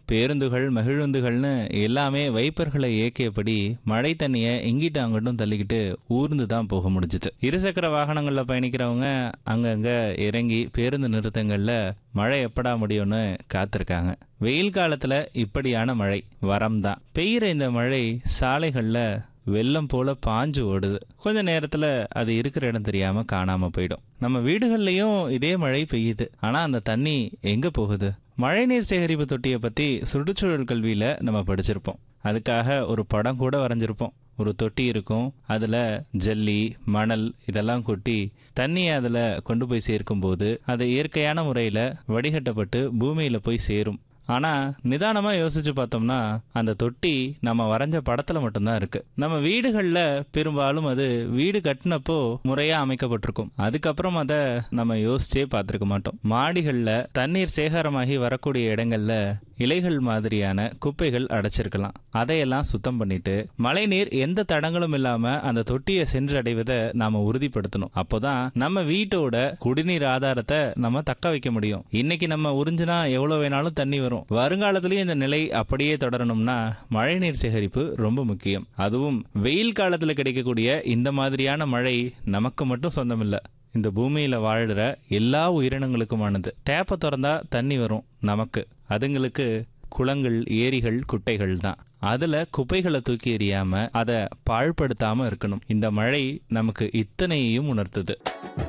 பேருந்துகள் மகிழுந்துகள்னு எல்லாமே வைப்பர்களை இயக்கியபடி மழை தண்ணியை இங்கிட்டு அங்கிட்டும் தள்ளிக்கிட்டு ஊர்ந்து தான் போக முடிஞ்சுது இருசக்கர வாகனங்களில் பயணிக்கிறவங்க அங்கங்க இறங்கி பேருந்து நிறுத்தங்கள்ல மழை எப்படா முடியும்னு காத்திருக்காங்க வெயில் காலத்துல இப்படியான மழை வரம் தான் பெய்யுற இந்த மழை சாலைகள்ல வெள்ளம் போல பாஞ்சு ஓடுது கொஞ்ச நேரத்துல அது இருக்கிற இடம் தெரியாம காணாம போயிடும் நம்ம வீடுகள்லயும் இதே மழை பெய்யுது ஆனா அந்த தண்ணி எங்க போகுது மழைநீர் சேகரிப்பு தொட்டியை பத்தி சுற்றுச்சூழல் கல்வியில நம்ம படிச்சிருப்போம் அதுக்காக ஒரு படம் கூட வரைஞ்சிருப்போம் ஒரு தொட்டி இருக்கும் அதுல ஜல்லி மணல் இதெல்லாம் கொட்டி தண்ணியை அதுல கொண்டு போய் சேர்க்கும்போது அது இயற்கையான முறையில வடிகட்டப்பட்டு பூமியில போய் சேரும் ஆனா நிதானமா யோசிச்சு பார்த்தோம்னா அந்த தொட்டி நம்ம வரைஞ்ச படத்துல மட்டும்தான் இருக்கு நம்ம வீடுகள்ல பெரும்பாலும் அது வீடு கட்டினப்போ முறையா அமைக்கப்பட்டிருக்கும் அதுக்கப்புறம் அதை நம்ம யோசிச்சே பார்த்திருக்க மாட்டோம் மாடிகள்ல தண்ணீர் சேகரமாகி வரக்கூடிய இடங்கள்ல இலைகள் மாதிரியான குப்பைகள் அடைச்சிருக்கலாம் அதையெல்லாம் சுத்தம் பண்ணிட்டு மழைநீர் எந்த தடங்களும் இல்லாம அந்த தொட்டியை சென்றடைவதை நாம உறுதிப்படுத்தணும் அப்போதான் நம்ம வீட்டோட குடிநீர் ஆதாரத்தை நம்ம தக்க வைக்க முடியும் இன்னைக்கு நம்ம உறிஞ்சினா எவ்வளவு வேணாலும் தண்ணி வரும் வருங்காலத்திலயும் இந்த நிலை அப்படியே தொடரணும்னா மழைநீர் சேகரிப்பு ரொம்ப முக்கியம் அதுவும் வெயில் காலத்துல கிடைக்கக்கூடிய இந்த மாதிரியான மழை நமக்கு மட்டும் சொந்தமில்ல இந்த பூமியில வாழ்கிற எல்லா உயிரினங்களுக்குமானது டேப்பை திறந்தா தண்ணி வரும் நமக்கு அதுங்களுக்கு குளங்கள் ஏரிகள் குட்டைகள் தான் அதுல குப்பைகளை தூக்கி எறியாம அதை பாழ்படுத்தாம இருக்கணும் இந்த மழை நமக்கு இத்தனையையும் உணர்த்துது